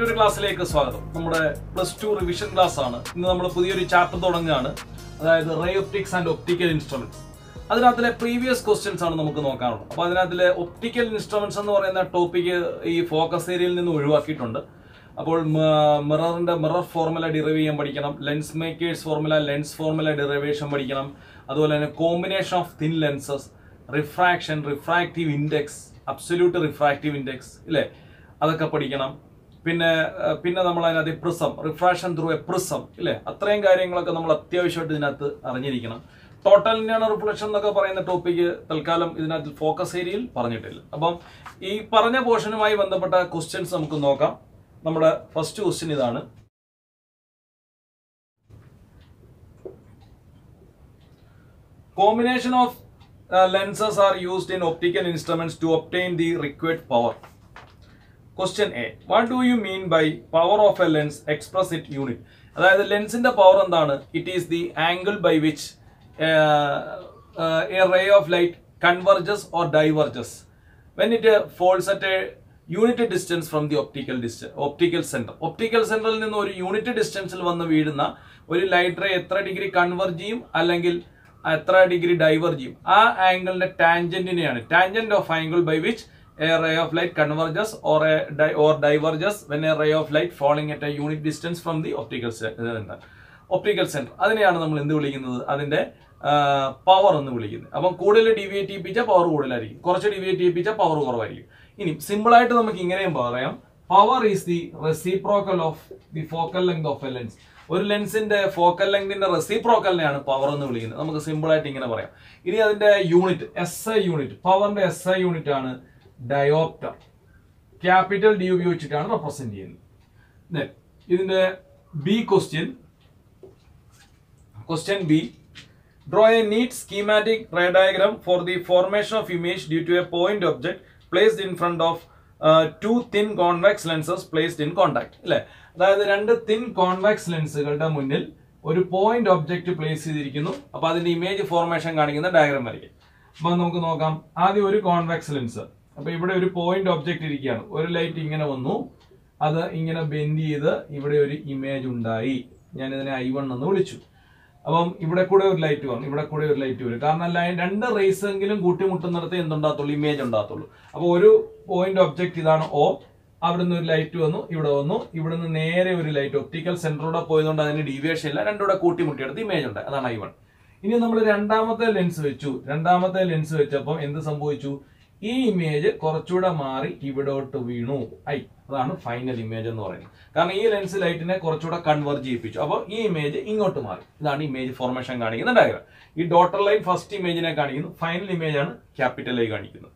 മറ്റൊരു ക്ലാസ്സിലേക്ക് സ്വാഗതം നമ്മുടെ പ്ലസ് ടു റിവിഷൻ ക്ലാസ് ആണ് ഇന്ന് നമ്മൾ പുതിയൊരു ചാപ്റ്റർ തുടങ്ങുകയാണ് അതായത് ray optics and optical instruments അതിനകത്തിലെ പ്രീവിയസ് ക്വസ്റ്റ്യൻസ് ആണ് നമുക്ക് നോക്കാനുള്ളത് അപ്പോൾ അതിനകത്തിലെ ഒപ്റ്റിക്കൽ ഇൻസ്ട്രുമെന്റ്സ് എന്ന് പറയുന്ന ടോപ്പിക്ക് ഈ ഫോക്കസ് ഏരിയയിൽ നിന്ന് ഒഴിവാക്കിയിട്ടുണ്ട് അപ്പോൾ മിററിന്റെ മിറർ ഫോർമുല ഡിറൈവ് ചെയ്യാൻ പഠിക്കണം lens makers formula lens formula derivation പഠിക്കണം അതുപോലെ തന്നെ combination of thin lenses refraction refractive index absolute refractive index ഇല്ലേ അതൊക്കെ പഠിക്കണം പിന്നെ ഏഹ്, പിന്നെ നമ്മൾ അതിനകത്ത് prism refraction through a prism ഇല്ലേ അത്രയും കാര്യങ്ങളൊക്കെ നമ്മൾ അത്യാവശ്യമായിട്ട് ഇതിനകത്ത് അറിഞ്ഞിരിക്കണം ടോട്ടൽ ഇന്റേണൽ റിഫ്ലക്ഷൻ എന്നൊക്കെ പറയുന്ന ടോപ്പിക്ക് തൽക്കാലം ഇതിനകത്ത് ഫോക്കസ് ഏരിയയിൽ പറഞ്ഞിട്ടില്ല അപ്പം ഈ പറഞ്ഞ പോർഷനുമായി ബന്ധപ്പെട്ട ക്വസ്റ്റ്യൻസ് നമുക്ക് നോക്കാം നമ്മുടെ ഫസ്റ്റ് ക്വസ്റ്റ്യൻ ഇതാണ് Combination of uh, lenses are used in optical instruments to obtain the required power. Question A. What do you mean by power of a lens express it unit? അതായത് ലെൻസിന്റെ power എന്താണ് it is the angle by which a ray of light converges or diverges when it falls at a unit distance from the optical distance optical centre optical സെന്ററിൽ നിന്ന് ഒരു unit ഡിസ്റ്റൻസിൽ വന്ന് വീഴുന്ന ഒരു ലൈറ്റ് റേ എത്ര degree converge ചെയ്യും അല്ലെങ്കിൽ എത്ര ഡിഗ്രി ഡൈവേർജ് ചെയ്യും ആ ആംഗിളിന്റെ ടാൻജന്റിനെയാണ് tangent of angle by which a ray of light converges or a or diverges when a ray of light falling at a unit distance from the optical centre optical centre അതിനെയാണ് നമ്മൾ എന്ത് വിളിക്കുന്നത് അതിന്റെ power എന്ന് വിളിക്കുന്നത് അപ്പം കൂടുതൽ deviate ചെയ്യിപ്പിച്ചാൽ power കൂടുതലായിരിക്കും കുറച്ച് ഡിവിയേറ്റ് ചെയ്യിപ്പിച്ചാൽ പവർ കുറവായിരിക്കും ഇനി സിമ്പിൾ ആയിട്ട് നമുക്ക് ഇങ്ങനെയും പറയാം power is the reciprocal of the focal length of a lens ഒരു ലെൻസിന്റെ ഫോക്കൽ ലെങ്തിന്റെ റെസിപ്രോക്കലിനെയാണ് പവർ എന്ന് വിളിക്കുന്നത് നമുക്ക് സിമ്പിൾ ആയിട്ട് ഇങ്ങനെ പറയാം ഇനി അതിന്റെ യൂണിറ്റ് എസ് ഐ യൂണിറ്റ് പവറിന്റെ എസ് ഐ യൂണിറ്റ് ആണ് ഡയോപ്റ്റർ ക്യാപിറ്റൽ ഡി ഉപയോഗിച്ചിട്ടാണ് റെപ്രസെന്റ് ചെയ്യുന്നത് Then, ഇതിന്റെ B question Question B. Draw a neat schematic ray diagram for the formation of image due to a point object placed in front of uh, two thin convex lenses placed in contact. അല്ലേ അതായത് രണ്ട് thin convex ലെൻസുകളുടെ മുന്നിൽ ഒരു point object place ചെയ്തിരിക്കുന്നു അപ്പൊ അതിന്റെ image formation കാണിക്കുന്ന diagram വരയ്ക്കും അപ്പൊ നമുക്ക് നോക്കാം ആദ്യം ഒരു കോൺവെക്സ് ലെൻസ് അപ്പൊ ഇവിടെ ഒരു പോയിന്റ് ഒബ്ജക്റ്റ് ഇരിക്കുകയാണ് ഒരു ലൈറ്റ് ഇങ്ങനെ വന്നു അത് ഇങ്ങനെ ബെൻഡ് ചെയ്ത് ഇവിടെ ഒരു ഇമേജ് ഉണ്ടായി ഞാൻ ഇതിനെ ഐ വൺ എന്ന് വിളിച്ചു അപ്പം ഇവിടെ കൂടെ ഒരു ലൈറ്റ് വന്നു ഇവിടെ കൂടെ ഒരു ലൈറ്റ് വരും കാരണം ലൈൻ രണ്ട് റേസ് എങ്കിലും കൂട്ടിമുട്ടുന്നിടത്ത് എന്തുണ്ടാകത്തുള്ളൂ ഇമേജ് ഉണ്ടാകത്തുള്ളൂ അപ്പോൾ ഒരു പോയിന്റ് ഒബ്ജക്റ്റ് ഇതാണ് ഓ അവിടുന്ന് ഒരു ലൈറ്റ് വന്നു ഇവിടെ വന്നു ഇവിടുന്ന് നേരെ ഒരു ലൈറ്റ് ഒപ്റ്റിക്കൽ സെന്ററിലൂടെ പോയതുകൊണ്ട് അതിന് ഡീവിയേഷൻ ഇല്ല രണ്ടുകൂടെ കൂട്ടിമുട്ടിയെടുത്ത് ഇമേജ് ഉണ്ട് അതാണ് ഐ വൺ ഇനി നമ്മൾ രണ്ടാമത്തെ ലെൻസ് വെച്ചു രണ്ടാമത്തെ ലെൻസ് വെച്ചപ്പോൾ എന്ത് സംഭവിച്ചു ഈ ഇമേജ് കുറച്ചുകൂടെ മാറി ഇവിടോട്ട് വീണു ഐ അതാണ് ഫൈനൽ ഇമേജ് എന്ന് പറയുന്നത് കാരണം ഈ ലെൻസ് ലൈറ്റിനെ കുറച്ചുകൂടെ കൺവെർജ് ചെയ്യിപ്പിച്ചു അപ്പോൾ ഈ ഇമേജ് ഇങ്ങോട്ട് മാറി ഇതാണ് ഇമേജ് ഫോർമേഷൻ കാണിക്കുന്ന ഡയഗ്രാം ഈ ഡോട്ടർ ലൈൻ ഫസ്റ്റ് ഇമേജിനെ കാണിക്കുന്നു ഫൈനൽ ഇമേജ് ആണ് ക്യാപിറ്റൽ ആയി കാണിക്കുന്നത്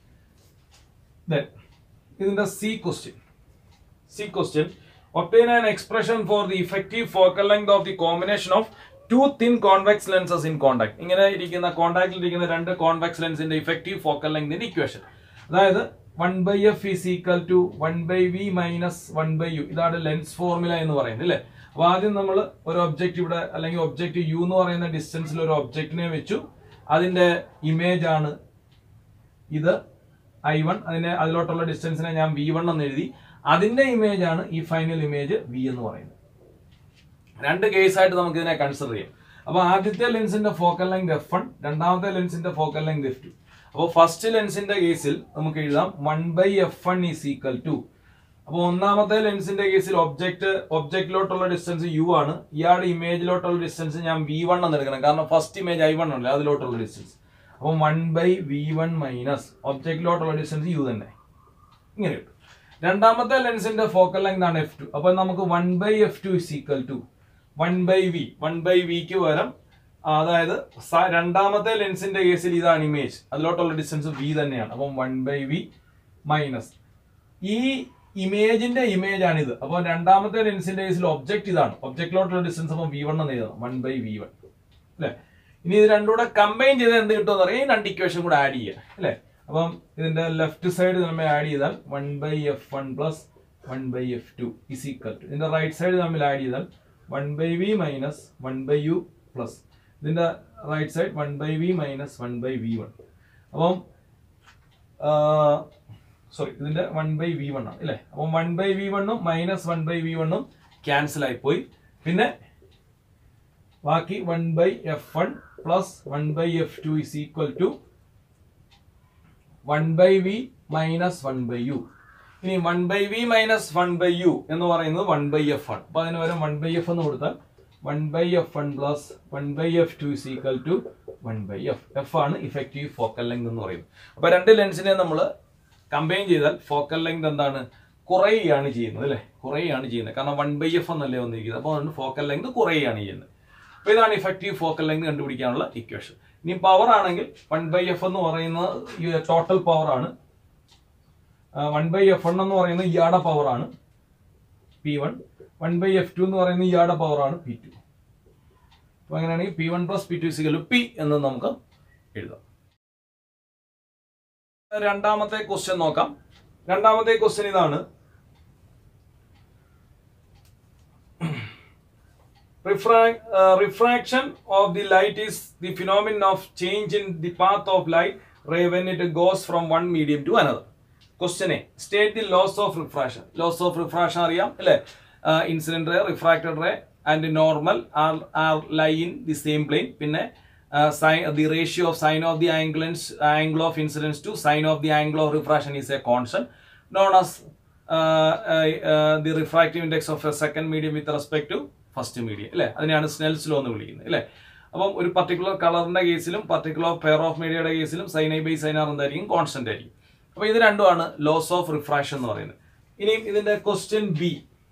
Then, ഇതിന്റെ C question C question obtain an expression for the effective focal length of the combination of two thin convex lenses in contact ഇങ്ങനെ ഇരിക്കുന്ന കോണ്ടാക്റ്റിൽ ഇരിക്കുന്ന രണ്ട് കോൺവെക്സ് ലെൻസിന്റെ ഇഫക്റ്റീവ് ഫോക്കൽ ലെങ്തിന്റെ ഇക്വേഷൻ അതായത് one by F is equal to one by V minus one by U ഇതാണ് lens formula എന്ന് പറയുന്നത് അല്ലേ അപ്പൊ ആദ്യം നമ്മൾ ഒരു ഒബ്ജക്റ്റ് ഇവിടെ അല്ലെങ്കിൽ ഒബ്ജക്റ്റ് യു എന്ന് പറയുന്ന ഡിസ്റ്റൻസിൽ ഒരു ഒബ്ജക്റ്റിനെ വെച്ചു അതിന്റെ ഇമേജ് ആണ് ഇത് ഐ വൺ അതിനെ അതിലോട്ടുള്ള ഡിസ്റ്റൻസിനെ ഞാൻ വി വൺ എന്ന് എഴുതി അതിന്റെ ഇമേജ് ആണ് ഈ ഫൈനൽ ഇമേജ് വി എന്ന് പറയുന്നത് രണ്ട് കേസ് ആയിട്ട് നമുക്ക് ഇതിനെ കൺസിഡർ ചെയ്യാം അപ്പൊ ആദ്യത്തെ ലെൻസിന്റെ ഫോക്കൽ ലെങ്ത് എഫ് വൺ രണ്ടാമത്തെ ലെൻസിന്റെ ഫോക്കൽ ലെങ്ത് എഫ് ടു അപ്പോൾ ഫസ്റ്റ് ലെൻസിന്റെ കേസിൽ നമുക്ക് എഴുതാം one by F one is equal to അപ്പോൾ ഒന്നാമത്തെ ലെൻസിന്റെ കേസിൽ ഒബ്ജക്ട് ഒബ്ജക്റ്റിലോട്ടുള്ള ഡിസ്റ്റൻസ് യു ആണ് ഇയാളുടെ ഇമേജിലോട്ടുള്ള ഡിസ്റ്റൻസ് ഞാൻ വി വൺ എന്ന് എടുക്കണം കാരണം ഫസ്റ്റ് ഇമേജ് ഐ വൺ അല്ലേ അതിലോട്ടുള്ള ഡിസ്റ്റൻസ് അപ്പോൾ one by V one minus ഒബ്ജക്റ്റിലോട്ടുള്ള ഡിസ്റ്റൻസ് യു തന്നെ ഇങ്ങനെ കിട്ടും രണ്ടാമത്തെ ലെൻസിന്റെ ഫോക്കൽ ലെങ്ത് ആണ് എഫ് ടു അപ്പൊ നമുക്ക് one by F two is equal to one by V one by വിക്ക് പകരം ആ, അതായത് സ- രണ്ടാമത്തെ ലെൻസിന്റെ കേസിൽ ഇതാണ് ഇമേജ് അതിലോട്ടുള്ള ഡിസ്റ്റൻസ് വി തന്നെയാണ് അപ്പം വൺ ബൈ വി മൈനസ് ഈ ഇമേജിന്റെ ഇമേജ് ആണ് ഇത് അപ്പോൾ രണ്ടാമത്തെ ലെൻസിന്റെ കേസിൽ ഒബ്ജക്റ്റ് ഇതാണ് ഒബ്ജക്റ്റിലോട്ടുള്ള ഡിസ്റ്റൻസ് അപ്പം വി വൺ എന്ന് എഴുതണം വൺ ബൈ വി വൺ അല്ലേ ഇനി ഇത് രണ്ടും കൂടെ കമ്പൈൻ ചെയ്ത് എന്ത് കിട്ടുമെന്ന് അറിയാം ഈ രണ്ട് ഇക്വേഷൻ കൂടെ ആഡ് ചെയ്യുക അല്ലേ അപ്പം ഇതിന്റെ ലെഫ്റ്റ് സൈഡ് നമ്മൾ ആഡ് ചെയ്താൽ one by F one plus one by F two is equal to ഇതിന്റെ റൈറ്റ് സൈഡ് തമ്മിൽ ആഡ് ചെയ്താൽ one by V minus one by U plus ഇതിന്റെ right side one by V minus one by V one അപ്പം sorry ഇതിന്റെ one by V one ആണ് അല്ലേ അപ്പം one by V വണ്ണും മൈനസ് വൺ ബൈ വി വണ്ണും cancel ആയി പോയി പിന്നെ ബാക്കി one by F one plus one by F two is equal to one by V minus one by U ഇനി one by V minus one by U എന്ന് പറയുന്നത് one by F ആണ് അപ്പൊ അതിന് പകരം വൺ ബൈ എഫ് എന്ന് കൊടുത്താൽ one by F one plus one by F two is equal to one by F F ആണ് ഇഫക്റ്റീവ് ഫോക്കൽ ലെങ്ത് എന്ന് പറയുന്നത് അപ്പൊ രണ്ട് ലെൻസിനെ നമ്മൾ കമ്പൈൻ ചെയ്താൽ ഫോക്കൽ ലെങ്ത് എന്താണ് കുറയുകയാണ് ചെയ്യുന്നത് അല്ലേ കുറയുകയാണ് ചെയ്യുന്നത് കാരണം വൺ ബൈ എഫ് എന്നല്ലേ വന്നിരിക്കുന്നത് അപ്പോൾ അതുകൊണ്ട് ഫോക്കൽ ലെങ്ത് കുറയുകയാണ് ചെയ്യുന്നത് അപ്പോൾ ഇതാണ് ഇഫക്റ്റീവ് ഫോക്കൽ ലെങ്ത് കണ്ടുപിടിക്കാനുള്ള ഇക്വേഷൻ ഇനി പവർ ആണെങ്കിൽ വൺ ബൈ എഫ് എന്ന് പറയുന്നത് ടോട്ടൽ പവർ ആണ് വൺ ബൈ എഫ് വൺ എന്ന് പറയുന്നത് ഇയാടെ പവർ ആണ് P one one by F two എന്ന് പറയുന്നത് ഇയാടെ പവർ ആണ് പി ടു അപ്പോൾ അങ്ങനെയാണെങ്കിൽ P one plus P two സിക്കൽ പി എന്ന് നമുക്ക് എഴുതാം രണ്ടാമത്തെ ക്വസ്റ്റ്യൻ നോക്കാം രണ്ടാമത്തെ ക്വസ്റ്റ്യൻ ഇതാണ് Refrac- uh, refraction of the light is the phenomenon of change in the path of light ray when it goes from one medium to another. Question A. State the laws of refraction. Laws of refraction അറിയാം അല്ലേ incident ray refracted ray and normal are are lie in the same plane പിന്നെ sine the ratio of sine of the angles angle of incidence to sine of the angle of refraction is a constant known as the refractive index of a second medium with respect to first medium അല്ലേ അതിനെയാണ് Snell's law എന്ന് വിളിക്കുന്നത് അല്ലേ അപ്പം ഒരു particular കളറിന്റെ കേസിലും particular pair of മീഡിയയുടെ കേസിലും sine I by sine R എന്തായിരിക്കും കോൺസ്റ്റന്റ് ആയിരിക്കും അപ്പൊ ഇത് രണ്ടുമാണ് ലോസ് ഓഫ് റിഫ്രാക്ഷൻ എന്ന് പറയുന്നത് ഇനിയും ഇതിന്റെ ക്വസ്റ്റ്യൻ ബി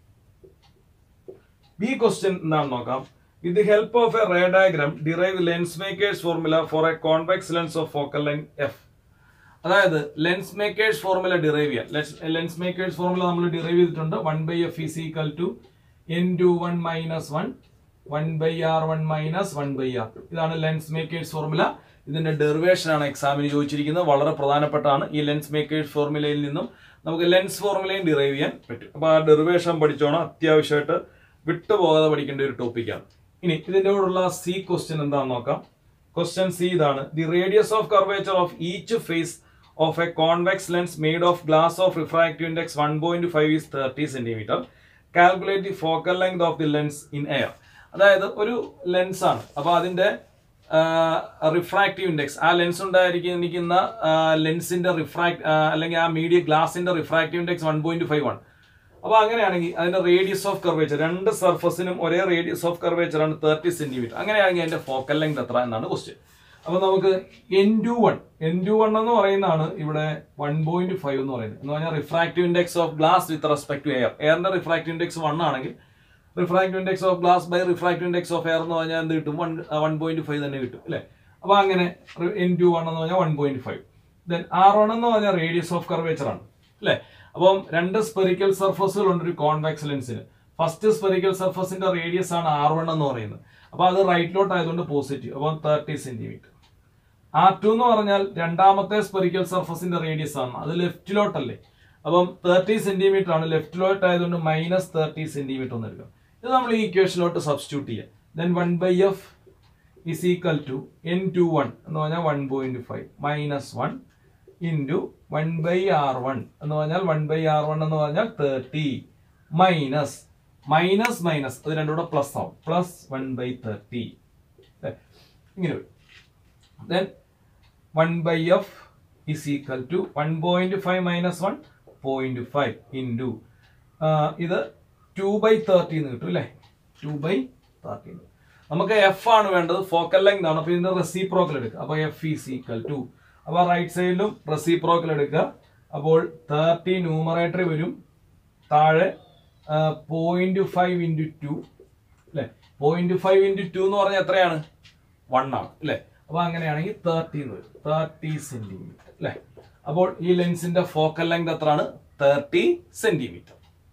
ബി ക്വസ്റ്റ്യൻ എന്താണെന്ന് നോക്കാം with the help of a ray diagram derive lens makers formula for a convex lens of focal line F അതായത് ലെൻസ് മേക്കേഴ്സ് ഫോർമുല ഡിറൈവ് ചെയ്യാൻ ലെൻസ് മേക്കേഴ്സ് ഫോർമുല നമ്മൾ derive ചെയ്തിട്ടുണ്ട് one by F is equal to N two one minus one one by R one minus one by R two ഇതാണ് lens makers formula ഇതിന്റെ derivation ആണ് എക്സാമിന് ചോദിച്ചിരിക്കുന്നത് വളരെ പ്രധാനപ്പെട്ടാണ് ഈ ലെൻസ് മേക്കേഴ്സ് ഫോർമുലയിൽ നിന്നും നമുക്ക് ലെൻസ് ഫോർമുലയും ഡിറൈവ് ചെയ്യാൻ പറ്റും അപ്പൊ ആ ഡെറിവേഷൻ പഠിച്ചോണം അത്യാവശ്യമായിട്ട് വിട്ടുപോകാതെ പഠിക്കേണ്ട ഒരു ടോപ്പിക്കാണ് ഇനി ഇതിന്റെ കൂടെയുള്ള സി ക്വസ്റ്റ്യൻ എന്താണെന്ന് നോക്കാം ക്വസ്റ്റ്യൻ സി ഇതാണ് the radius of curvature of each face of a convex lens made of glass of refractive index one point five is thirty centimetre calculate the focal length of the lens in air അതായത് ഒരു lens ആണ് അപ്പൊ അതിന്റെ refractive index ആ lens ഉണ്ടായിരിക്കുന്ന ലെൻസിന്റെ refract അല്ലെങ്കിൽ ആ മീഡിയ ഗ്ലാസിന്റെ refractive index one point five ആണ് അപ്പൊ അങ്ങനെയാണെങ്കിൽ അതിന്റെ റേഡിയസ് ഓഫ് കർവേച്ചർ രണ്ട് സർഫസിനും ഒരേ റേഡിയസ് ഓഫ് കർവേച്ചർ ആണ് തേർട്ടി സെന്റിമീറ്റർ അങ്ങനെയാണെങ്കിൽ അതിന്റെ ഫോക്കൽ ലെങ്ത് എത്ര എന്നാണ് ക്വസ്റ്റ്യൻ അപ്പൊ നമുക്ക് N two one N two one എന്ന് പറയുന്നതാണ് ഇവിടെ വൺ പോയിന്റ് ഫൈവ് എന്ന് പറയുന്നത് എന്ന് പറഞ്ഞാൽ refractive index of glass with respect to air എയറിന്റെ റിഫ്രാക്റ്റീവ് ഇൻഡെക്സ് വൺ ആണെങ്കിൽ refractive index of glass by refractive index of air എന്ന് പറഞ്ഞാൽ എന്ത് കിട്ടും വൺ വൺ പോയിന്റ് ഫൈവ് തന്നെ കിട്ടും അല്ലേ അപ്പൊ അങ്ങനെ എൻ ടു വൺ എന്ന് പറഞ്ഞാൽ one point five then R one എന്ന് പറഞ്ഞാൽ റേഡിയസ് ഓഫ് കർവേച്ചർ ആണ് അല്ലേ അപ്പം രണ്ട് സ്പെറിക്കൽ സർഫസുകൾ ഉണ്ട് ഒരു കോൺവെക്സ് ലെൻസിന് ഫസ്റ്റ് സ്പെറിക്കൽ സർഫസിന്റെ റേഡിയസ് ആണ് ആർ വൺ എന്ന് പറയുന്നത് അപ്പൊ അത് റൈറ്റിലോട്ട് ആയതുകൊണ്ട് പോസിറ്റീവ് അപ്പം തേർട്ടി സെന്റിമീറ്റർ ആർ ടു എന്ന് പറഞ്ഞാൽ രണ്ടാമത്തെ സ്പെറിക്കൽ സർഫസിന്റെ റേഡിയസ് ആണ് അത് ലെഫ്റ്റിലോട്ടല്ലേ അപ്പം തേർട്ടി സെന്റിമീറ്റർ ആണ് ലെഫ്റ്റിലോട്ട് ആയതുകൊണ്ട് മൈനസ് തേർട്ടി സെന്റിമീറ്റർ എന്ന് എടുക്കാം ഇത് നമ്മൾ ഈ ഇക്വേഷനിലോട്ട് സബ്സ്റ്റിറ്റ്യൂട്ട് ചെയ്യാം then one by F is equal to N two one എന്ന് പറഞ്ഞാൽ one point five minus one into one by R one എന്ന് പറഞ്ഞാൽ വൺ ബൈ ആർ വൺ എന്ന് പറഞ്ഞാൽ തേർട്ടി മൈനസ് മൈനസ് മൈനസ് അത് രണ്ടും കൂടെ പ്ലസ് ആവും പ്ലസ് വൺ ബൈ തേർട്ടി ഇങ്ങനെ വരും then one by F is equal to one point five minus one point five into ഇത് ടു ബൈ തേർട്ടി എന്ന് കിട്ടും അല്ലേ ടു ബൈ തേർട്ടി നമുക്ക് എഫ് ആണ് വേണ്ടത് ഫോക്കൽ ലെങ്ത് ആണ് അപ്പൊ ഇതിന്റെ റെസിപ്രോക്കൽ എടുക്കുക അപ്പൊ എഫ് ഈസ് ഈക്വൽ ടു അപ്പൊ റൈറ്റ് സൈഡിലും റെസിപ്രോക്കൽ എടുക്കുക അപ്പോൾ തേർട്ടി ന്യൂമറേറ്റർ വരും താഴെ പോയിന്റ് ഫൈവ് ഇൻറ്റു ടു അല്ലെ പോയിന്റ് ഫൈവ് ഇൻറ്റു ടു എന്ന് പറഞ്ഞാൽ എത്രയാണ് വൺ ആണ് അല്ലെ അപ്പൊ അങ്ങനെയാണെങ്കിൽ തേർട്ടി എന്ന് വരും തേർട്ടി സെന്റിമീറ്റർ അല്ലെ അപ്പോൾ ഈ ലെൻസിന്റെ ഫോക്കൽ ലെങ്ത് എത്രയാണ് തേർട്ടി സെന്റിമീറ്റർ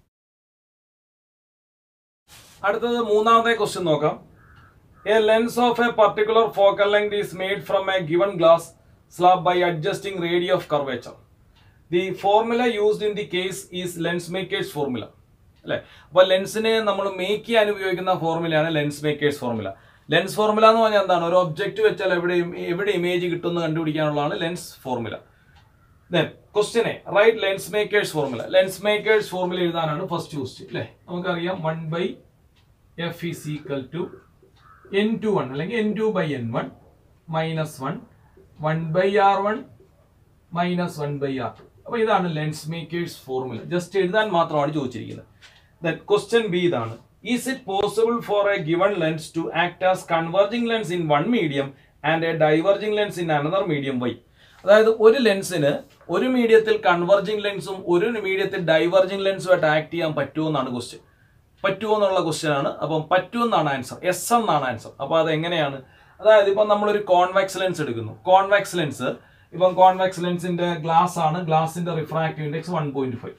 അടുത്തത് മൂന്നാമത്തെ ക്വസ്റ്റ്യൻ നോക്കാം a lens of a particular focal length is made from a given glass slab by adjusting radii of curvature the formula used in the case is lens makers formula അല്ലെ അപ്പൊ ലെൻസിനെ നമ്മൾ make ചെയ്യാൻ ഉപയോഗിക്കുന്ന ഫോർമുലയാണ് lens makers formula lens formula എന്ന് പറഞ്ഞാൽ എന്താണ് ഒരു ഒബ്ജക്റ്റ് വെച്ചാൽ എവിടെ എവിടെ ഇമേജ് കിട്ടുമെന്ന് കണ്ടുപിടിക്കാനുള്ളതാണ് lens formula then question A write lens makers formula lens makers formula എഴുതാനാണ് ഫസ്റ്റ് ക്വസ്റ്റ്യൻ അല്ലേ നമുക്കറിയാം one by F is equal to N two one അല്ലെങ്കിൽ N two by N one minus one one by R one minus one by R two അപ്പൊ ഇതാണ് lens makers formula just എഴുതാൻ മാത്രമാണ് ചോദിച്ചിരിക്കുന്നത് then question B ഇതാണ് is it possible for a given lens to act as converging lens in one medium and a diverging lens in another medium why അതായത് ഒരു ലെൻസിന് ഒരു മീഡിയത്തിൽ കൺവെർജിംഗ് ലെൻസും ഒരു മീഡിയത്തിൽ ഡൈവർജിംഗ് ലെൻസും ആയിട്ട് ആക്ട് ചെയ്യാൻ പറ്റുമോ എന്നാണ് ക്വസ്റ്റ്യൻ പറ്റുമോ എന്നുള്ള ക്വസ്റ്റ്യൻ ആണ് അപ്പം പറ്റുമെന്നാണ് ആൻസർ എസ് എന്നാണ് ആൻസർ അപ്പോൾ അത് എങ്ങനെയാണ് അതായത് ഇപ്പം നമ്മളൊരു കോൺവെക്സ് ലെൻസ് എടുക്കുന്നു കോൺവെക്സ് ലെൻസ് ഇപ്പം കോൺവെക്സ് ലെൻസിന്റെ ഗ്ലാസ് ആണ് ഗ്ലാസിന്റെ refractive index one point five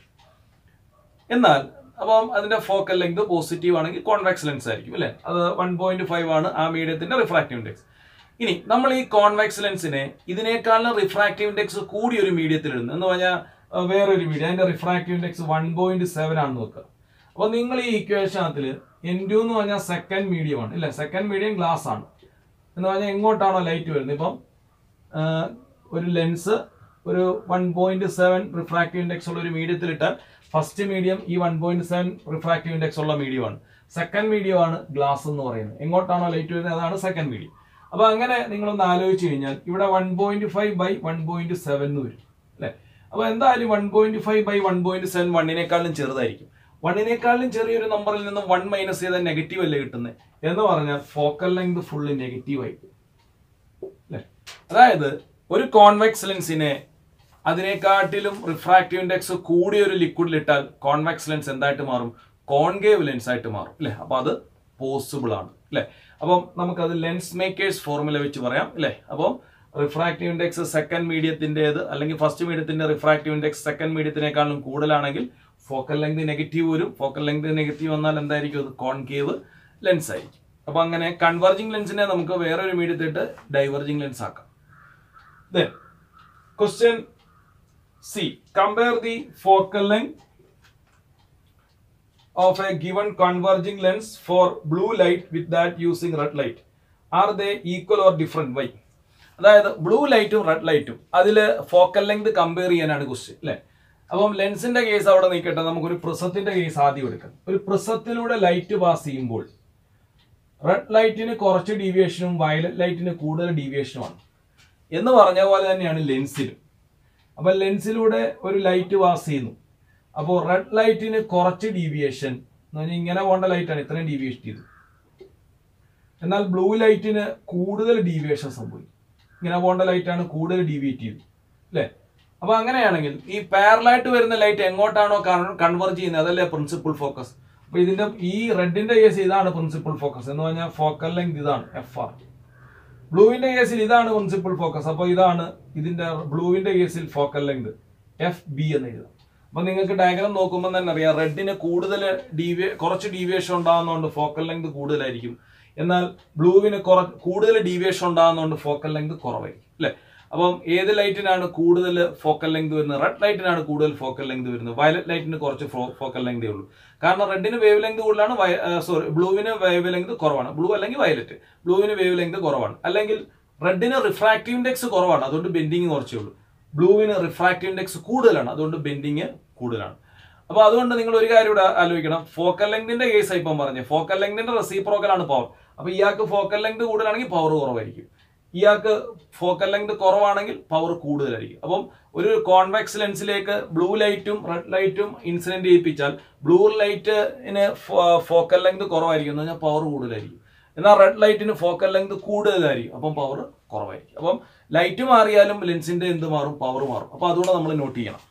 എന്നാൽ അപ്പം അതിന്റെ ഫോക്കൽ ലെങ്ത് പോസിറ്റീവ് ആണെങ്കിൽ കോൺവെക്സ് ലെൻസ് ആയിരിക്കും അല്ലെ അത് വൺ പോയിന്റ് ഫൈവ് ആണ് ആ മീഡിയത്തിന്റെ റിഫ്രാക്റ്റീവ് ഇൻഡെക്സ് ഇനി നമ്മൾ ഈ കോൺവെക്സ് ലെൻസിനെ ഇതിനേക്കാളും റിഫ്രാക്റ്റീവ് ഇൻഡെക്സ് കൂടി ഒരു മീഡിയത്തിൽ ഇടുന്നു എന്ന് പറഞ്ഞാൽ അഹ് വേറൊരു മീഡിയം അതിന്റെ refractive index one point seven ആണെന്ന് നോക്കുക അപ്പൊ നിങ്ങൾ ഈ ഇക്വേഷനത്തിൽ എൻ ടു എന്ന് പറഞ്ഞാൽ സെക്കൻഡ് മീഡിയം ആണ് ഇല്ല സെക്കൻഡ് മീഡിയം ഗ്ലാസ് ആണ് എന്ന് പറഞ്ഞാൽ എങ്ങോട്ടാണോ ലൈറ്റ് വരുന്നത് ഇപ്പം ആഹ്, ഒരു ലെൻസ് ഒരു one point seven refractive index ഉള്ള ഒരു മീഡിയത്തിൽ ഇട്ടാൽ ഫസ്റ്റ് മീഡിയം ഈ one point seven refractive index ഉള്ള മീഡിയം ആണ് സെക്കൻഡ് മീഡിയം ആണ് ഗ്ലാസ് എന്ന് പറയുന്നത് എങ്ങോട്ടാണോ ലൈറ്റ് വരുന്നത് അതാണ് സെക്കൻഡ് മീഡിയം അപ്പൊ അങ്ങനെ നിങ്ങളൊന്ന് ആലോചിച്ച് കഴിഞ്ഞാൽ ഇവിടെ one point five by one point seven എന്ന് വരും അല്ലെ അപ്പൊ എന്തായാലും one point five by one point seven വണ്ണിനേക്കാളും ചെറുതായിരിക്കും വണ്ണിനേക്കാളും ചെറിയൊരു നമ്പറിൽ നിന്ന് വൺ മൈനസ് ചെയ്താൽ നെഗറ്റീവ് അല്ലേ കിട്ടുന്നത് എന്ന് പറഞ്ഞാൽ ഫോക്കൽ ലെങ്ത് ഫുള്ള് നെഗറ്റീവ് ആയി അല്ലേ അതായത് ഒരു കോൺവെക്സ് ലെൻസിനെ അതിനെക്കാട്ടിലും റിഫ്രാക്റ്റീവ് ഇൻഡെക്സ് കൂടിയ ഒരു ലിക്വിഡിൽ ഇട്ടാൽ കോൺവെക്സ് ലെൻസ് എന്തായിട്ട് മാറും കോൺകേവ് ലെൻസ് ആയിട്ട് മാറും അല്ലേ അപ്പൊ അത് പോസിബിൾ ആണ് അല്ലേ അപ്പം നമുക്കത് ലെൻസ് മേക്കേഴ്സ് ഫോർമുല വെച്ച് പറയാം അല്ലേ അപ്പം റിഫ്രാക്റ്റീവ് ഇൻഡെക്സ് സെക്കൻഡ് മീഡിയത്തിൻ്റെത് അല്ലെങ്കിൽ ഫസ്റ്റ് മീഡിയത്തിന്റെ റിഫ്രാക്റ്റീവ് ഇൻഡെക്സ് സെക്കൻഡ് മീഡിയത്തിനേക്കാളും കൂടുതലാണെങ്കിൽ ഫോക്കൽ ലെങ്ത് നെഗറ്റീവ് വരും ഫോക്കൽ ലെങ്ത് നെഗറ്റീവ് വന്നാൽ എന്തായിരിക്കും അത് കോൺകേവ് ലെൻസ് ആയിരിക്കും അപ്പൊ അങ്ങനെ കൺവെർജിംഗ് ലെൻസിനെ നമുക്ക് വേറൊരു മീഡിയത്തിട്ട് ഡൈവർജിംഗ് ലെൻസ് ആക്കാം then question C compare the focal length of a given converging lens for blue light with that using red light are they equal or different why അതായത് ബ്ലൂ ലൈറ്റും റെഡ് ലൈറ്റും അതിൽ ഫോക്കൽ ലെങ്ത് കമ്പയർ ചെയ്യാനാണ് question അല്ലേ അപ്പം ലെൻസിന്റെ case അവിടെ നിൽക്കട്ടെ നമുക്കൊരു പ്രിസത്തിന്റെ കേസ് ആദ്യം എടുക്കാം ഒരു പ്രിസത്തിലൂടെ ലൈറ്റ് പാസ് ചെയ്യുമ്പോൾ റെഡ് ലൈറ്റിന് കുറച്ച് ഡീവിയേഷനും വയലറ്റ് ലൈറ്റിന് കൂടുതൽ ഡീവിയേഷനുമാണ് എന്ന് പറഞ്ഞ പോലെ തന്നെയാണ് ലെൻസിലും അപ്പൊ ലെൻസിലൂടെ ഒരു ലൈറ്റ് പാസ് ചെയ്യുന്നു അപ്പോൾ റെഡ് ലൈറ്റിന് കുറച്ച് ഡീവിയേഷൻ എന്ന് പറഞ്ഞാൽ ഇങ്ങനെ പോകേണ്ട ലൈറ്റാണ് ഇത്രയും ഡീവിയേഷൻ ചെയ്തു എന്നാൽ ബ്ലൂ ലൈറ്റിന് കൂടുതൽ ഡീവിയേഷൻ സംഭവിക്കും ഇങ്ങനെ പോകേണ്ട ലൈറ്റാണ് കൂടുതൽ ഡീവിയേറ്റ് ചെയ്തു അല്ലേ അപ്പൊ അങ്ങനെയാണെങ്കിൽ ഈ പാരലായിട്ട് വരുന്ന ലൈറ്റ് എങ്ങോട്ടാണോ കൺവെർജ് ചെയ്യുന്നത് അതല്ലേ പ്രിൻസിപ്പൽ ഫോക്കസ് അപ്പൊ ഇതിന്റെ ഈ റെഡിന്റെ കേസ് ഇതാണ് പ്രിൻസിപ്പൽ ഫോക്കസ് എന്ന് പറഞ്ഞാൽ ഫോക്കൽ ലെങ്ത് ഇതാണ് എഫ് ആർ ബ്ലൂവിന്റെ കേസിൽ ഇതാണ് പ്രിൻസിപ്പൽ ഫോക്കസ് അപ്പോൾ ഇതാണ് ഇതിന്റെ ബ്ലൂവിന്റെ കേസിൽ ഫോക്കൽ ലെങ്ത് എഫ് ബി എന്ന് എഴുതാം അപ്പൊ നിങ്ങൾക്ക് ഡയഗ്രാം നോക്കുമ്പോൾ തന്നെ അറിയാം റെഡിന് കൂടുതൽ ഡീവിയ കുറച്ച് ഡീവിയേഷൻ ഉണ്ടാകുന്നതുകൊണ്ട് ഫോക്കൽ ലെങ്ത് കൂടുതലായിരിക്കും എന്നാൽ ബ്ലൂവിന് കുറ കൂടുതൽ ഡീവിയേഷൻ ഉണ്ടാകുന്നതുകൊണ്ട് ഫോക്കൽ ലെങ്ത് കുറവായിരിക്കും അല്ലെ അപ്പം ഏത് ലൈറ്റിനാണ് കൂടുതൽ ഫോക്കൽ ലെങ്ത് വരുന്നത് റെഡ് ലൈറ്റിനാണ് കൂടുതൽ ഫോക്കൽ ലെങ്ത് വരുന്നത് വയലറ്റ് ലൈറ്റിന് കുറച്ച് ഫോക്കൽ ലെങ്തേ ഉള്ളൂ കാരണം റെഡിന് വേവ് ലെങ്ത് കൂടുതലാണ് സോറി ബ്ലൂവിന് വേവ് ലെങ്ത് കുറവാണ് ബ്ലൂ അല്ലെങ്കിൽ വയലറ്റ് ബ്ലൂവിന് വേവ് ലെങ്ത് കുറവാണ് അല്ലെങ്കിൽ റെഡിന് റിഫ്രാക്റ്റീവ് ഇൻഡെക്സ് കുറവാണ് അതുകൊണ്ട് ബെൻഡിങ് കുറച്ചേ ഉള്ളൂ ബ്ലൂവിന് റിഫ്രാക്റ്റീവ് ഇൻഡെക്സ് കൂടുതലാണ് അതുകൊണ്ട് ബെൻഡിങ് കൂടുതലാണ് അപ്പൊ അതുകൊണ്ട് നിങ്ങൾ ഒരു കാര്യം ഇവിടെ ആലോചിക്കണം ഫോക്കൽ ലെങ്തിന്റെ കേസ് ഇപ്പം പറഞ്ഞു ഫോക്കൽ ലെങ്തിന്റെ റെസിപ്രോക്കലാണ് പവർ അപ്പൊ ഇയാൾക്ക് ഫോക്കൽ ലെങ്ത് കൂടുതലാണെങ്കിൽ പവർ കുറവായിരിക്കും ഇയാൾക്ക് ഫോക്കൽ ലെങ്ത് കുറവാണെങ്കിൽ പവർ കൂടുതലായിരിക്കും അപ്പം ഒരു കോൺവെക്സ് ലെൻസിലേക്ക് ബ്ലൂ ലൈറ്റും റെഡ് ലൈറ്റും ഇൻസിഡന്റ് ചെയ്യിപ്പിച്ചാൽ ബ്ലൂ ലൈറ്റിന് ഫോക്കൽ ലെങ്ത് കുറവായിരിക്കും എന്ന് പറഞ്ഞാൽ പവർ കൂടുതലായിരിക്കും എന്നാൽ റെഡ് ലൈറ്റിന് ഫോക്കൽ ലെങ്ത് കൂടുതലായിരിക്കും അപ്പം പവർ കുറവായിരിക്കും അപ്പം ലൈറ്റ് മാറിയാലും ലെൻസിന്റെ എന്ത് മാറും പവർ മാറും അപ്പൊ അതുകൊണ്ട് നമ്മൾ നോട്ട് ചെയ്യണം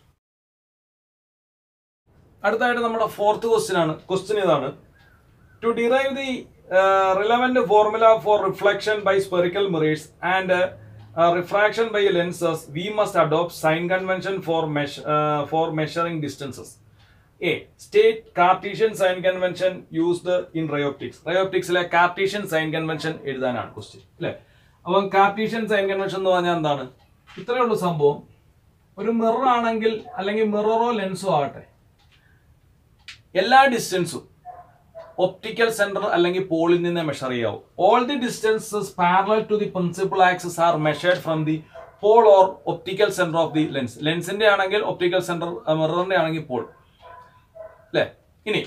അടുത്തായിട്ട് നമ്മുടെ ഫോർത്ത് ക്വസ്റ്റ്യൻ ആണ് ക്വസ്റ്റ്യൻ ഇതാണ് to derive the relevant formula for reflection by spherical mirrors and refraction by lenses we must adopt sign convention for for measuring distances a state Cartesian sign convention used in ray optics റയോപ്റ്റിക്സിലെ Cartesian sign convention എഴുതാനാണ് question അല്ലേ അപ്പം Cartesian sign convention എന്ന് പറഞ്ഞാൽ എന്താണ് ഇത്രയേ ഉള്ളൂ സംഭവം ഒരു മിറർ ആണെങ്കിൽ അല്ലെങ്കിൽ മിററോ ലെൻസോ ആകട്ടെ എല്ലാ ഡിസ്റ്റൻസും ഒപ്റ്റിക്കൽ സെന്റർ അല്ലെങ്കിൽ പോളിൽ നിന്ന് മെഷർ ചെയ്യാവും all the distances parallel to the principal axis are measured from the pole or optical centre of the lens ലെൻസിന്റെ ആണെങ്കിൽ ഒപ്റ്റിക്കൽ സെന്റർ മിററിന്റെ ആണെങ്കിൽ പോൾ അല്ലേ ഇനി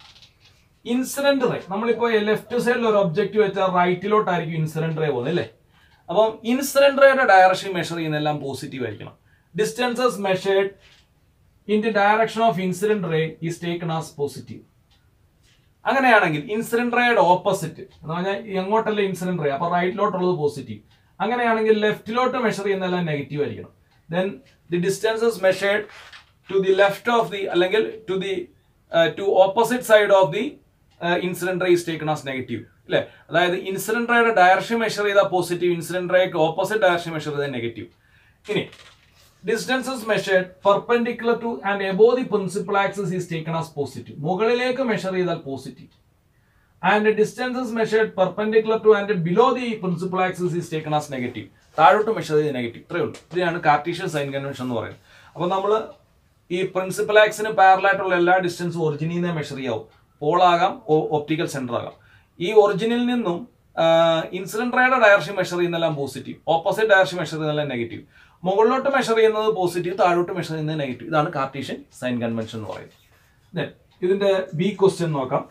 ഇൻസിഡന്റ് റേ നമ്മളിപ്പോ ലെഫ്റ്റ് സൈഡിൽ ഒരു ഒബ്ജക്റ്റ് വെച്ചാൽ റൈറ്റിലോട്ടായിരിക്കും ഇൻസിഡന്റ് റേ പോകുന്നത് അല്ലേ അപ്പം ഇൻസിഡന്റ് റേയുടെ ഡയറക്ഷൻ മെഷർ ചെയ്യുന്നതെല്ലാം പോസിറ്റീവ് ആയിരിക്കണം distances measured in the direction of incident ray is taken as positive അങ്ങനെയാണെങ്കിൽ ഇൻസിഡന്റ് റേയുടെ ഓപ്പോസിറ്റ് എന്ന് പറഞ്ഞാൽ എങ്ങോട്ടല്ല ഇൻസിഡന്റ് റേ അപ്പൊ റൈറ്റിലോട്ടുള്ളത് പോസിറ്റീവ് അങ്ങനെയാണെങ്കിൽ ലെഫ്റ്റിലോട്ട് മെഷർ ചെയ്യുന്നതെല്ലാം നെഗറ്റീവ് ആയിരിക്കണം then the distances measured to the left of the അല്ലെങ്കിൽ to the to opposite side of the incident ray is taken as negative അല്ലെ അതായത് ഇൻസിഡന്റ് റേയുടെ ഡയറക്ഷൻ മെഷർ ചെയ്താൽ പോസിറ്റീവ് ഇൻസിഡന്റ് റേക്ക് ഓപ്പോസിറ്റ് ഡയറക്ഷൻ മെഷർ ചെയ്താൽ negative ഇനി distances measured perpendicular to and above the principal axis is taken as positive മുകളിലേക്ക് measure ചെയ്താൽ positive and distances measured perpendicular to and below the principal axis is taken as negative താഴോട്ട് measure ചെയ്ത് negative ഇത്രയേ ഉള്ളൂ ഇതിനാണ് Cartesian sign convention എന്ന് പറയുന്നത് അപ്പോൾ നമ്മൾ ഈ പ്രിൻസിപ്പൽ ആക്സിന് പാരലായിട്ടുള്ള എല്ലാ ഡിസ്റ്റൻസും ഒറിജിനിൽ നിന്ന് മെഷർ ചെയ്യാവും പോൾ ആകാം ഒപ്റ്റിക്കൽ സെന്റർ ആകാം ഈ ഒറിജിനിൽ നിന്നും ഇൻസിഡന്റ് റേയുടെ ഡയറക്ഷൻ മെഷർ ചെയ്യുന്നതെല്ലാം പോസിറ്റീവ് ഓപ്പോസിറ്റ് ഡയറക്ഷൻ മെഷർ ചെയ്യുന്നതെല്ലാം നെഗറ്റീവ് മുകളിലോട്ട് മെഷർ ചെയ്യുന്നത് പോസിറ്റീവ് താഴോട്ട് മെഷർ ചെയ്യുന്നത് നെഗറ്റീവ് ഇതാണ് കാർട്ടീഷ്യൻ സൈൻ കൺവെൻഷൻ എന്ന് പറയുന്നത് Then, ഇതിന്റെ ബി ക്വസ്റ്റ്യൻ നോക്കാം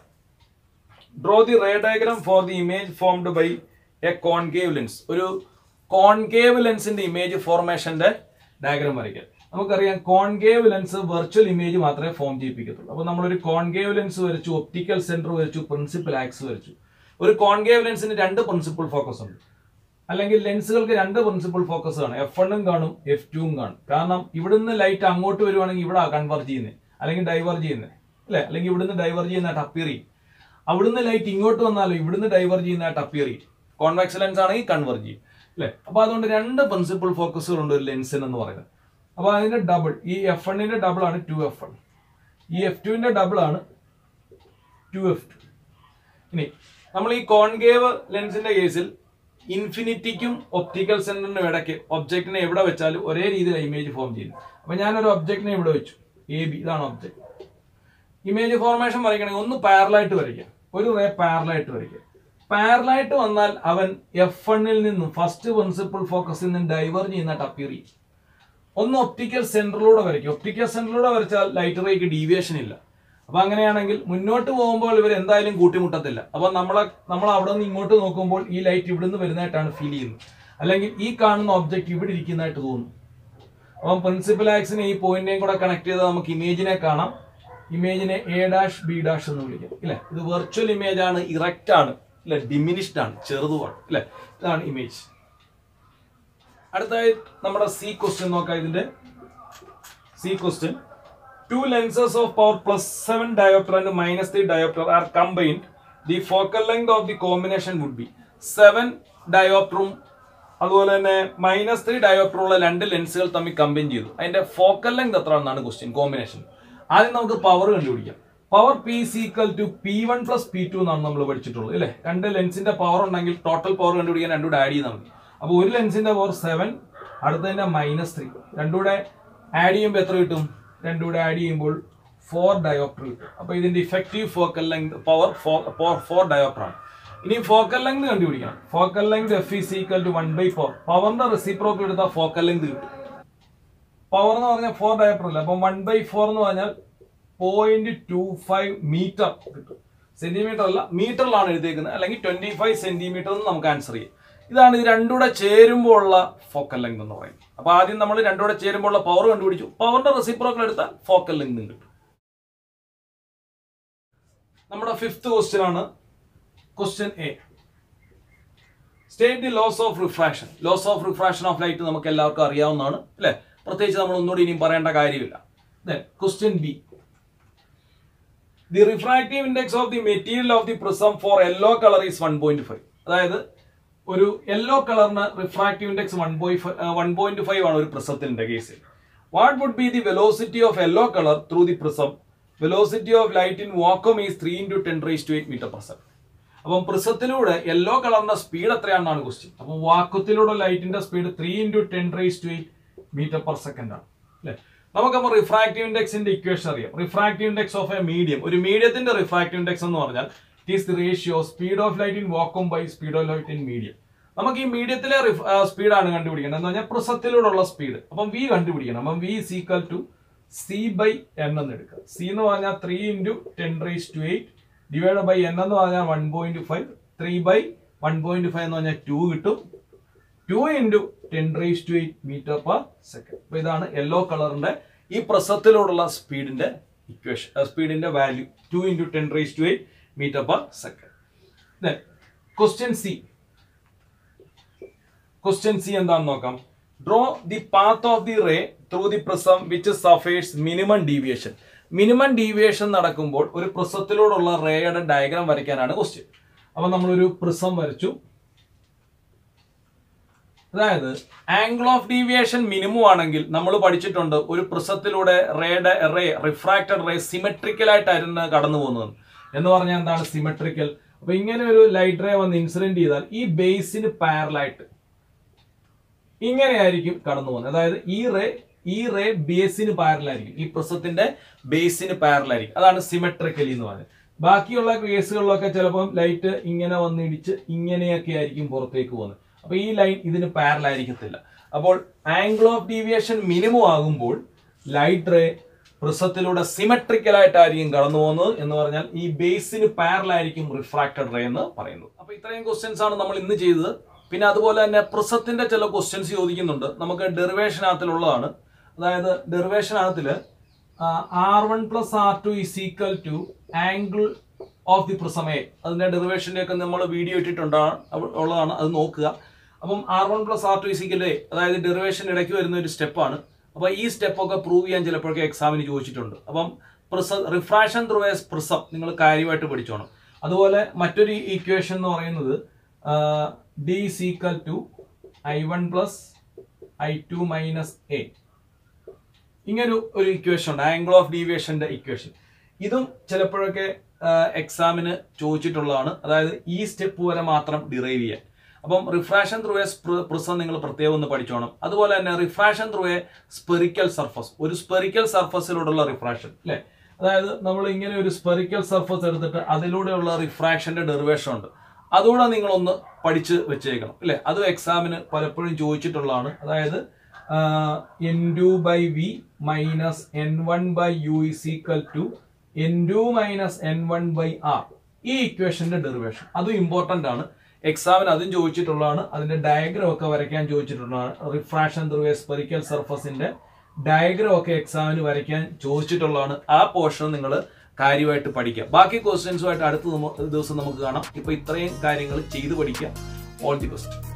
draw the ray diagram for the image formed by a concave lens ഒരു കോൺകേവ് ലെൻസിന്റെ ഇമേജ് ഫോർമേഷന്റെ ഡയഗ്രാം വരയ്ക്കാം നമുക്കറിയാം കോൺകേവ് ലെൻസ് വെർച്വൽ ഇമേജ് മാത്രമേ ഫോം ചെയ്യിപ്പിക്കത്തുള്ളൂ അപ്പോൾ നമ്മളൊരു കോൺകേവ് ലെൻസ് വരച്ചു ഒപ്റ്റിക്കൽ സെന്റർ വരച്ചു പ്രിൻസിപ്പൽ ആക്സ് വരച്ചു ഒരു കോൺകേവ് ലെൻസിന് രണ്ട് പ്രിൻസിപ്പൽ ഫോക്കസ് ഉണ്ട് അല്ലെങ്കിൽ ലെൻസുകൾക്ക് രണ്ട് പ്രിൻസിപ്പൽ ഫോക്കസ് ആണ് എഫ് വണ്ണും കാണും എഫ് ടുവും കാണും കാരണം ഇവിടുന്ന് ലൈറ്റ് അങ്ങോട്ട് വരുവാണെങ്കിൽ ഇവിടെ കൺവേർജ് ചെയ്യുന്നത് അല്ലെങ്കിൽ ഡൈവേർജ് ചെയ്യുന്നത് അല്ലെ അല്ലെങ്കിൽ ഇവിടുന്ന് ഡൈവേർജ് ചെയ്യുന്നതായിട്ട് അപ്പിയർ ചെയ്യും അവിടുന്ന് ലൈറ്റ് ഇങ്ങോട്ട് വന്നാലും ഇവിടുന്ന് ഡൈവേർജ് ചെയ്യുന്നതായിട്ട് അപ്പിയർ ചെയ്യും കോൺവെക്സ് ലെൻസ് ആണെങ്കിൽ കൺവേർജ് ചെയ്യും അല്ലെ അപ്പൊ അതുകൊണ്ട് രണ്ട് പ്രിൻസിപ്പൽ ഫോക്കസുകൾ ഉണ്ട് ഒരു ലെൻസിന് എന്ന് പറയുന്നത് അപ്പൊ അതിന്റെ ഡബിൾ ഈ എഫ് വണ്ണിന്റെ ഡബിൾ ആണ് ടു എഫ് വൺ ഈ എഫ് ടുവിന്റെ ഡബിൾ ആണ് ടു എഫ് ടു ഇനി നമ്മൾ ഈ കോൺകേവ് ലെൻസിന്റെ കേസിൽ ഇൻഫിനിറ്റിക്കും ഒപ്റ്റിക്കൽ സെന്ററിനും ഇടയ്ക്ക് ഒബ്ജക്റ്റിനെ എവിടെ വെച്ചാലും ഒരേ രീതിയിൽ ഇമേജ് ഫോം ചെയ്യുന്നു അപ്പൊ ഞാനൊരു ഒബ്ജക്റ്റിനെ ഇവിടെ വെച്ചു എ ബി ഇതാണ് ഒബ്ജക്റ്റ് ഇമേജ് ഫോർമേഷൻ വരയ്ക്കണമെങ്കിൽ ഒന്ന് പാരലായിട്ട് വരയ്ക്കാം ഒരു റേ പാരലായിട്ട് വരയ്ക്കാം പാരലായിട്ട് വന്നാൽ അവൻ എഫ് വണ്ണിൽ നിന്നും ഫസ്റ്റ് പ്രിൻസിപ്പൽ ഫോക്കസിൽ നിന്നും ഡൈവേർജ് ചെയ്യുന്നതായിട്ട് അപ്പിയർ ചെയ്യും ഒന്ന് ഒപ്റ്റിക്കൽ സെന്ററിലൂടെ വരയ്ക്കും ഒപ്റ്റിക്കൽ സെന്ററിലൂടെ വരച്ചാൽ ലൈറ്റ് റേക്ക് ഡീവിയേഷൻ ഇല്ല അപ്പൊ അങ്ങനെയാണെങ്കിൽ മുന്നോട്ട് പോകുമ്പോൾ ഇവർ എന്തായാലും കൂട്ടിമുട്ടത്തില്ല അപ്പൊ നമ്മളെ നമ്മൾ അവിടെ നിന്ന് ഇങ്ങോട്ട് നോക്കുമ്പോൾ ഈ ലൈറ്റ് ഇവിടുന്ന് വരുന്നതായിട്ടാണ് ഫീൽ ചെയ്യുന്നത് അല്ലെങ്കിൽ ഈ കാണുന്ന ഒബ്ജക്റ്റ് ഇവിടെ ഇരിക്കുന്നതായിട്ട് തോന്നും അപ്പം പ്രിൻസിപ്പൽ ആക്സിനെ ഈ പോയിന്റിനെയും കൂടെ കണക്ട് ചെയ്ത് നമുക്ക് ഇമേജിനെ കാണാം ഇമേജിനെ എ ഡാഷ് ബി ഡാഷ് എന്ന് വിളിക്കാം ഇല്ലേ ഇത് വെർച്വൽ ഇമേജ് ആണ് ഇറക്റ്റ് ആണ് ഇല്ലെ ഡിമിനിഷ്ഡ് ആണ് ചെറുതുമാണ് ഇല്ലേ ഇതാണ് ഇമേജ് അടുത്തായി നമ്മുടെ സി ക്വസ്റ്റ്യൻ നോക്കാം ഇതിന്റെ C question two lenses of power plus seven dioptre and minus three dioptre are combined the focal length of the combination would be seven ഡയോപ്റ്ററും അതുപോലെ തന്നെ മൈനസ് ത്രീ ഡയോപ്റ്ററുള്ള രണ്ട് ലെൻസുകൾ തമ്മിൽ കമ്പൈൻ ചെയ്തു അതിന്റെ ഫോക്കൽ ലെങ്ത് എത്ര എന്നാണ് ക്വസ്റ്റ്യൻ കോമ്പിനേഷൻ ആദ്യം നമുക്ക് പവർ കണ്ടുപിടിക്കാം power P equal to P one plus P two എന്നാണ് നമ്മൾ പഠിച്ചിട്ടുള്ളത് അല്ലേ രണ്ട് ലെൻസിന്റെ പവർ ഉണ്ടെങ്കിൽ ടോട്ടൽ പവർ കണ്ടുപിടിക്കാൻ രണ്ടുകൂടെ ആഡ് ചെയ്താൽ മതി അപ്പോൾ ഒരു ലെൻസിന്റെ പവർ സെവൻ അടുത്തതിന്റെ മൈനസ് ത്രീ രണ്ടുകൂടെ ആഡ് ചെയ്യുമ്പോൾ എത്ര കിട്ടും രണ്ടുകൂടെ ആഡ് ചെയ്യുമ്പോൾ ഫോർ ഡയോപ്റ്റർ കിട്ടും അപ്പോൾ ഇതിന്റെ effective focal length power four dioptre ആണ് ഇനി ഫോക്കൽ ലെങ്ത് കണ്ടുപിടിക്കണം focal length F is equal to one by four പവറിന്റെ റെസിപ്രോക്കൽ എടുത്താൽ ഫോക്കൽ ലെങ്ത് കിട്ടും പവർ എന്ന് പറഞ്ഞാൽ ഫോർ ഡയോപ്റ്റർ അല്ല അപ്പം വൺ ബൈ ഫോർ എന്ന് പറഞ്ഞാൽ പോയിന്റ് ടു ഫൈവ് മീറ്റർ കിട്ടും സെന്റിമീറ്റർ അല്ല മീറ്ററിലാണ് എഴുതിയേക്കുന്നത് അല്ലെങ്കിൽ ട്വന്റി ഫൈവ് സെന്റിമീറ്റർ എന്ന് നമുക്ക് ആൻസർ ചെയ്യാം ഇതാണ് ഇത് രണ്ടുകൂടെ ചേരുമ്പോൾ ഉള്ള ഫോക്കൽ ലെങ്ത് എന്ന് പറയുന്നത് അപ്പൊ ആദ്യം നമ്മൾ രണ്ടുകൂടെ ചേരുമ്പോൾ ഉള്ള പവർ കണ്ടുപിടിച്ചു പവറിന്റെ റെസിപ്രോക്കൽ എടുത്താൽ ഫോക്കൽ ലെങ്ത് കിട്ടും നമ്മുടെ ഫിഫ്ത് ക്വസ്റ്റ്യൻ ആണ് question A state the laws of refraction laws of refraction of light നമുക്ക് എല്ലാവർക്കും അറിയാവുന്നതാണ് അല്ലെ പ്രത്യേകിച്ച് നമ്മൾ ഒന്നുകൂടി ഇനിയും പറയേണ്ട കാര്യമില്ല question B the refractive index of the material of the prism for yellow colour is one point five അതായത് ഒരു യെല്ലോ കളറിന് refractive index one point one point five ആണ് ഒരു പ്രിസത്തിന്റെ കേസിൽ what would be the velocity of yellow colour through the prism velocity of light in vacuum is three into ten raise to eight metre per second അപ്പം പ്രിസത്തിലൂടെ yellow കളറിന്റെ speed എത്രയാണെന്നാണ് question അപ്പം വാക്വത്തിലൂടെ ലൈറ്റിന്റെ speed three into ten raise to eight metre per second ആണ് അല്ലെ നമുക്കപ്പോൾ റിഫ്രാക്റ്റീവ് ഇൻഡെക്സിന്റെ ഇക്വേഷൻ അറിയാം refractive index of a medium ഒരു മീഡിയത്തിന്റെ റിഫ്രാക്റ്റീവ് ഇൻഡെക്സ് എന്ന് പറഞ്ഞാൽ it is the ratio speed of light in vacuum by speed of light in medium നമുക്ക് ഈ മീഡിയത്തിലെ സ്പീഡാണ് കണ്ടുപിടിക്കേണ്ടത് എന്ന് പറഞ്ഞാൽ പ്രിസത്തിലൂടെയുള്ള സ്പീഡ് അപ്പം വി കണ്ടുപിടിക്കണം അപ്പം V is equal to C by N എന്ന് എടുക്കുക സി എന്ന് പറഞ്ഞാൽ three into ten raise to eight divide by N എന്ന് പറഞ്ഞാൽ one point five three by one point five എന്ന് പറഞ്ഞാൽ ടു കിട്ടും two into ten raise to eight metre per second അപ്പൊ ഇതാണ് യെല്ലോ കളറിന്റെ ഈ പ്രസത്തിലൂടെയുള്ള സ്പീഡിന്റെ ഇക്വേഷൻ സ്പീഡിന്റെ value two into ten raise to eight metre per second question C question C എന്താണെന്ന് നോക്കാം draw the path of the ray through the prism which suffers minimum deviation minimum deviation നടക്കുമ്പോൾ ഒരു പ്രിസത്തിലൂടെയുള്ള റേയുടെ diagram വരയ്ക്കാനാണ് question അപ്പൊ നമ്മളൊരു prism വരച്ചു അതായത് angle of deviation minimum ആണെങ്കിൽ നമ്മൾ പഠിച്ചിട്ടുണ്ട് ഒരു പ്രിസത്തിലൂടെ റേയുടെ റേ റിഫ്രാക്റ്റഡ് റേ സിമെട്രിക്കൽ ആയിട്ടായിരുന്നു കടന്നു പോകുന്നത് എന്ന് പറഞ്ഞാൽ എന്താണ് സിമെട്രിക്കൽ അപ്പൊ ഇങ്ങനെ ഒരു ലൈറ്റ് റേ വന്ന് ഇൻസിഡന്റ് ചെയ്താൽ ഈ ബേസിന് പാരലായിട്ട് ഇങ്ങനെയായിരിക്കും കടന്നു പോകുന്നത് അതായത് ഈ റേ ഈ റേ ബേസിന് പാരലായിരിക്കും ഈ പ്രസത്തിന്റെ ബേസിന് പാരലായിരിക്കും അതാണ് സിമെട്രിക്കലി എന്ന് പറയുന്നത് ബാക്കിയുള്ള കേസുകളിലൊക്കെ ചിലപ്പം ലൈറ്റ് ഇങ്ങനെ വന്നിടിച്ച് ഇങ്ങനെയൊക്കെ ആയിരിക്കും പുറത്തേക്ക് പോകുന്നത് അപ്പൊ ഈ ലൈൻ ഇതിന് പാരലായിരിക്കത്തില്ല അപ്പോൾ ആംഗിൾ ഓഫ് ഡീവിയേഷൻ മിനിമം ആകുമ്പോൾ ലൈറ്റ് റേ പ്രിസത്തിലൂടെ സിമെട്രിക്കൽ ആയിട്ടായിരിക്കും കടന്നു പോകുന്നത് എന്ന് പറഞ്ഞാൽ ഈ ബേസിന് പാരലായിരിക്കും റിഫ്രാക്റ്റഡ് റേ എന്ന് പറയുന്നത് അപ്പൊ ഇത്രയും ക്വസ്റ്റ്യൻസ് ആണ് നമ്മൾ ഇന്ന് ചെയ്തത് പിന്നെ അതുപോലെ തന്നെ പ്രിസത്തിന്റെ ചില ക്വസ്റ്റ്യൻസ് ചോദിക്കുന്നുണ്ട് നമുക്ക് ഡെറിവേഷനകത്തിലുള്ളതാണ് അതായത് ഡെറിവേഷനകത്തില് R one plus R two is equal to angle of the prism A അതിന്റെ ഡെറിവേഷന്റെ ഒക്കെ നമ്മൾ വീഡിയോ ഇട്ടിട്ടുണ്ടാണ് അവ- ഉള്ളതാണ് അത് നോക്കുക അപ്പം R one plus R two is equal A അതായത് ഡെറിവേഷൻ ഇടയ്ക്ക് വരുന്ന ഒരു സ്റ്റെപ്പാണ് അപ്പൊ ഈ സ്റ്റെപ്പ് ഒക്കെ പ്രൂവ് ചെയ്യാൻ ചിലപ്പോഴൊക്കെ എക്സാമിന് ചോദിച്ചിട്ടുണ്ട് അപ്പം പ്രിസ റിഫ്രാക്ഷൻ ത്രൂ എ പ്രിസം നിങ്ങൾ കാര്യമായിട്ട് പഠിച്ചോണം അതുപോലെ മറ്റൊരു ഈക്വേഷൻ എന്ന് പറയുന്നത് D is equal to I one plus I two minus A ഇങ്ങനെ ഒരു ഇക്വേഷൻ ഉണ്ട് ആംഗിൾ ഓഫ് ഡീവിയേഷന്റെ ഇക്വേഷൻ ഇതും ചിലപ്പോഴൊക്കെ എക്സാമിന് ചോദിച്ചിട്ടുള്ളതാണ് അതായത് ഈ സ്റ്റെപ്പ് വരെ മാത്രം ഡിറൈവ് ചെയ്യാൻ അപ്പം റിഫ്രാക്ഷൻ ത്രൂ എ പ്രിസം നിങ്ങൾ പ്രത്യേകം ഒന്ന് പഠിച്ചോണം അതുപോലെ തന്നെ refraction through a spherical surface ഒരു സ്പെറിക്കൽ സർഫസിലൂടെയുള്ള റിഫ്രാക്ഷൻ അല്ലെ അതായത് നമ്മൾ ഇങ്ങനെ ഒരു സ്പെറിക്കൽ സർഫസ് എടുത്തിട്ട് അതിലൂടെയുള്ള റിഫ്രാക്ഷന്റെ ഡെറിവേഷൻ ഉണ്ട് അതുകൂടെ നിങ്ങളൊന്ന് പഠിച്ച് വെച്ചേക്കണം അല്ലെ അത് എക്സാമിന് പലപ്പോഴും ചോദിച്ചിട്ടുള്ളതാണ് അതായത് N two by V minus N one by U is equal to N two minus N one by R ഈ ഇക്വേഷന്റെ ഡെറിവേഷൻ അതും ഇമ്പോർട്ടന്റ് ആണ് എക്സാമിന് അതും ചോദിച്ചിട്ടുള്ളതാണ് അതിന്റെ ഡയഗ്രം ഒക്കെ വരയ്ക്കാൻ ചോദിച്ചിട്ടുള്ളതാണ് റിഫ്രാക്ഷൻ ത്രൂ എ സ്പെറിക്കൽ സർഫസിന്റെ ഡയഗ്രം ഒക്കെ എക്സാമിന് വരയ്ക്കാൻ ചോദിച്ചിട്ടുള്ളതാണ് ആ പോർഷൻ നിങ്ങൾ കാര്യമായിട്ട് പഠിക്കുക ബാക്കി ക്വസ്റ്റ്യൻസുമായിട്ട് അടുത്ത നമ്മ- ദിവസം നമുക്ക് കാണാം ഇപ്പൊ ഇത്രയും കാര്യങ്ങൾ ചെയ്ത് പഠിക്കുക ഓൾ ദി ബെസ്റ്റ്